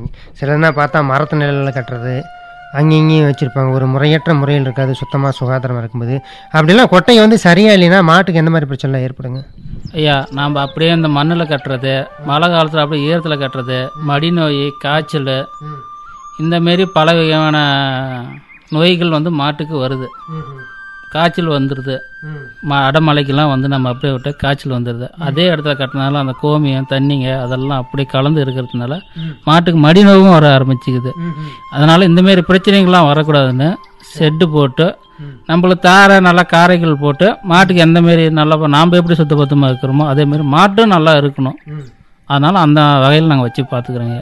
சரிங்க சிலர்னா பார்த்தா மரத்து நிழலில் கட்டுறது அங்கேயும் இங்கேயும் வச்சுருப்பாங்க ஒரு முறையற்ற முறையில் இருக்காது சுத்தமாக சுகாதாரமாக இருக்கும்போது அப்படிலாம் கொட்டை வந்து சரியா இல்லைன்னா மாட்டுக்கு எந்த மாதிரி பிரச்சனைலாம் ஏற்படுங்க ஐயா நாம் அப்படியே இந்த மண்ணில் கட்டுறது மழை காலத்தில் அப்படியே ஈரத்தில் கட்டுறது மடி நோய் காய்ச்சல் இந்த மாரி பல வகையான நோய்கள் வந்து மாட்டுக்கு வருது காய்ச்சல் வந்துடுது ம அடமலைக்கெல்லாம் வந்து நம்ம அப்படியே விட்டு காய்ச்சல் வந்துடுது அதே இடத்துல கட்டினால அந்த கோமியம் தண்ணிங்க அதெல்லாம் அப்படியே கலந்து இருக்கிறதுனால மாட்டுக்கு மடி நோயும் வர ஆரம்பிச்சுக்குது அதனால் இந்தமாரி பிரச்சனைகள்லாம் வரக்கூடாதுன்னு ஷெட்டு போட்டு நம்மளுக்கு தார நல்லா காரைகள் போட்டு மாட்டுக்கு எந்த மாரி நல்லா நாம் எப்படி சுத்தபத்தமாக இருக்கிறோமோ அதே மாதிரி மாட்டும் நல்லா இருக்கணும் அதனால் அந்த வகையில் நாங்கள் வச்சு பார்த்துக்குறோங்க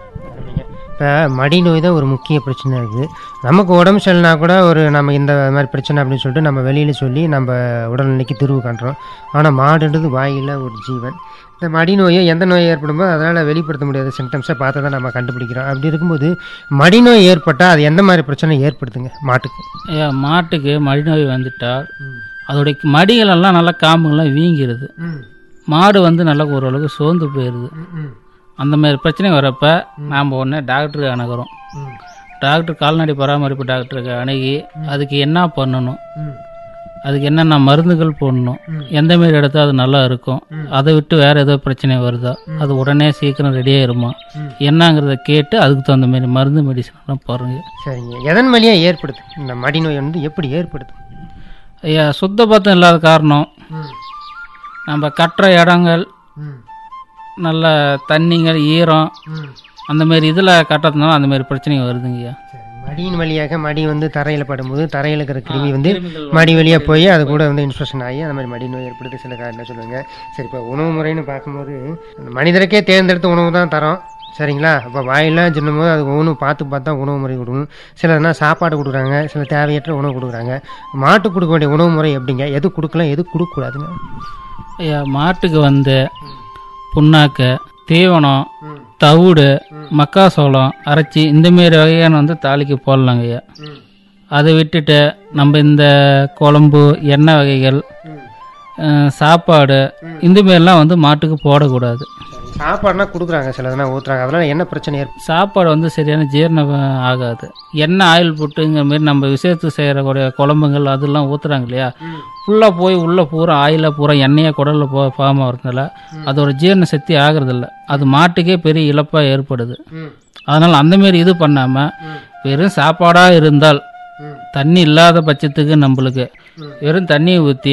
இப்போ மடி நோய் தான் ஒரு முக்கிய பிரச்சனை இருக்குது நமக்கு உடம்பு சரியில்லைனா கூட ஒரு நம்ம இந்த மாதிரி பிரச்சனை அப்படின்னு சொல்லிட்டு நம்ம வெளியில் சொல்லி நம்ம உடல்நிலைக்கு தீர்வு காண்றோம் ஆனால் மாடுன்றது வாயில ஒரு ஜீவன் இந்த மடி நோயை எந்த நோய் ஏற்படுமோ அதனால் வெளிப்படுத்த முடியாத சிம்டம்ஸை பார்த்து தான் நம்ம கண்டுபிடிக்கிறோம் அப்படி இருக்கும்போது மடி நோய் ஏற்பட்டால் அது எந்த மாதிரி பிரச்சனை ஏற்படுத்துங்க மாட்டுக்கு ஐயா மாட்டுக்கு மடி நோய் வந்துட்டால் அதோடைய மடிகளெல்லாம் நல்லா காம்புங்கள்லாம் வீங்கிருது மாடு வந்து நல்லா ஓரளவுக்கு சோர்ந்து போயிடுது அந்த மாதிரி பிரச்சனை வரப்ப நாம் உடனே டாக்டருக்கு அணுகிறோம் டாக்டர் கால்நடை பராமரிப்பு டாக்டருக்கு அணுகி அதுக்கு என்ன பண்ணணும் அதுக்கு என்னென்ன மருந்துகள் போடணும் எந்த மாரி இடத்துல அது நல்லா இருக்கும் அதை விட்டு வேற ஏதோ பிரச்சனை வருதா அது உடனே சீக்கிரம் ரெடியாக இருமா என்னங்கிறத கேட்டு அதுக்கு தகுந்த மாதிரி மருந்து மெடிசன்லாம் பாருங்க சரிங்க எதன் வழியாக ஏற்படுது இந்த மடி நோய் வந்து எப்படி ஏற்படுது ஐயா சுத்தபத்தம் இல்லாத காரணம் நம்ம கட்டுற இடங்கள் நல்ல தண்ணிங்கள் ஈரம் அந்த மாதிரி இதில் கட்டுறதுனால அந்த மாதிரி பிரச்சனைங்க வருதுங்கய்யா சரி, மடியின் வழியாக மடி வந்து தரையில் படும்போது தரையில் இருக்கிற கிருமி வந்து மடி வழியாக போய் அது கூட வந்து இன்ஃபெக்ஷன் ஆகி அந்த மாதிரி மடி நோய் ஏற்படுது சில காரணம் சொல்லுவாங்க சரி இப்போ உணவு முறைன்னு பார்க்கும்போது அந்த மனிதருக்கே தேர்ந்தெடுத்த உணவு தான் தரோம் சரிங்களா அப்போ வாயெல்லாம் சொல்லும்போது அது ஒவ்வொன்றும் பார்த்து பார்த்தா உணவு முறை கொடுக்கணும் சிலர்னா சாப்பாடு கொடுக்குறாங்க சில தேவையற்ற உணவு கொடுக்குறாங்க மாட்டுக்கு கொடுக்க வேண்டிய உணவு முறை எப்படிங்க எது கொடுக்கலாம் எது கொடுக்கக்கூடாதுங்க ஐயா மாட்டுக்கு வந்து புண்ணாக்கு தீவனம் தவிடு மக்காசோளம் அரைச்சி இந்த மாரி வகையான வந்து தாளிக்கு போடலாங்க ஐயா அதை விட்டுட்டு நம்ம இந்த குழம்பு எண்ணெய் வகைகள் அஹ், சாப்பாடு இந்த மாரிலாம் வந்து மாட்டுக்கு போடக்கூடாது சாப்பாடுனா கொடுக்குறாங்க சிலதுனா ஊற்றுறாங்க அதனால் என்ன பிரச்சனை ஏற்படும் சாப்பாடு வந்து சரியான ஜீரணம் ஆகாது எண்ணெய் ஆயில் போட்டுங்கிற மாரி நம்ம விஷயத்துக்கு செய்கிறக்கூடிய குழம்புங்கள் அதெல்லாம் ஊற்றுறாங்க இல்லையா ஃபுல்லாக போய் உள்ளே பூரா ஆயிலாக பூரா எண்ணெயாக குடலில் போ ஃபார்ம் ஆகிறதுனால அதோட ஜீரண சக்தி ஆகிறதில்ல அது மாட்டுக்கே பெரிய இழப்பாக ஏற்படுது அதனால் அந்தமாரி இது பண்ணாமல் வெறும் சாப்பாடாக இருந்தால் தண்ணி இல்லாத பட்சத்துக்கு நம்மளுக்கு வெறும் தண்ணியை ஊற்றி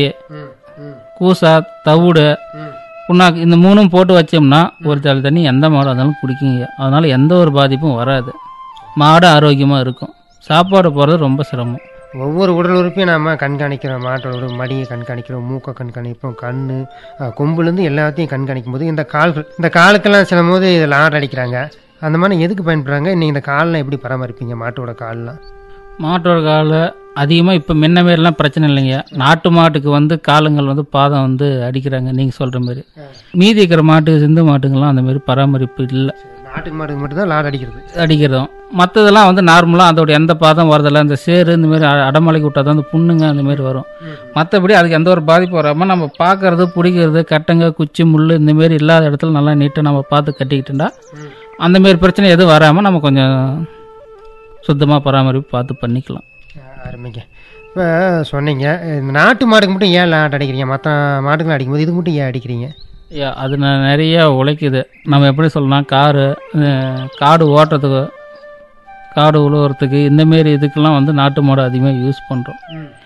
கூசா தவிடு புண்ணாக்கு இந்த மூணும் போட்டு வச்சோம்னா ஒரு தலை தண்ணி எந்த மாடு இருந்தாலும் குடிக்குங்க அதனால் எந்த ஒரு பாதிப்பும் வராது மாடு ஆரோக்கியமாக இருக்கும் சாப்பாடு போகிறது ரொம்ப சிரமம் ஒவ்வொரு உடல் உறுப்பையும் நாம கண்காணிக்கிறோம் மாட்டோட உடல் மடியை கண்காணிக்கிறோம் மூக்கை கண்காணிப்போம் கண் கொம்புலேருந்து எல்லாத்தையும் கண்காணிக்கும் போது இந்த கால்கள் இந்த காலுக்கெல்லாம் சில போது இதில் ஆர்டர் அடிக்கிறாங்க அந்த மாதிரி எதுக்கு பயன்படுறாங்க நீங்கள் இந்த கால்லாம் எப்படி பராமரிப்பீங்க மாட்டோட கால்லாம் மாட்டோட கால் அதிகமாக இப்போ முன்ன மாரிலாம் பிரச்சனை இல்லைங்க நாட்டு மாட்டுக்கு வந்து காலுங்கள் வந்து பாதம் வந்து அடிக்கிறாங்க நீங்கள் சொல்கிற மாதிரி மீதி இருக்கிற மாட்டு சிந்து மாட்டுங்கெல்லாம் அந்த மாதிரி பராமரிப்பு இல்லை நாட்டு மாட்டுக்கு மட்டும்தான் லாட் அடிக்கிறது அடிக்கிறதும் மற்றதெல்லாம் வந்து நார்மலாக அதோட எந்த பாதம் வரதில்ல அந்த சேரு இந்த மாதிரி அ- அடமலைக்கு விட்டால் தான் அந்த புண்ணுங்க அந்த மாதிரி வரும் மற்றபடி அதுக்கு எந்த ஒரு பாதிப்பு வராமல் நம்ம பார்க்கறது பிடிக்கிறது கட்டங்க குச்சி முள் இந்த மாதிரி இல்லாத இடத்துல நல்லா நீட்டாக நம்ம பார்த்து கட்டிக்கிட்டோம்னா அந்த மாதிரி பிரச்சனை எதுவும் வராமல் நம்ம கொஞ்சம் சுத்தமாக பராமரிப்பு பார்த்து பண்ணிக்கலாம் ஆரம்பிங்க இப்போ சொன்னீங்க இந்த நாட்டு மாடுக்கு மட்டும் ஏன் லாட் அடிக்கிறீங்க மற்ற மாட்டுக்கு அடிக்கும்போது இதுக்கு மட்டும் ஏன் அடிக்கிறீங்க ஐயா, அது ந- நிறைய உழைக்குது நம்ம எப்படி சொல்லலாம் காரு அஹ், காடு ஓட்டுறதுக்கு காடு உழுவுறதுக்கு இந்தமாரி இதுக்கெல்லாம் வந்து நாட்டு மாடு அதிகமாக யூஸ் பண்ணுறோம்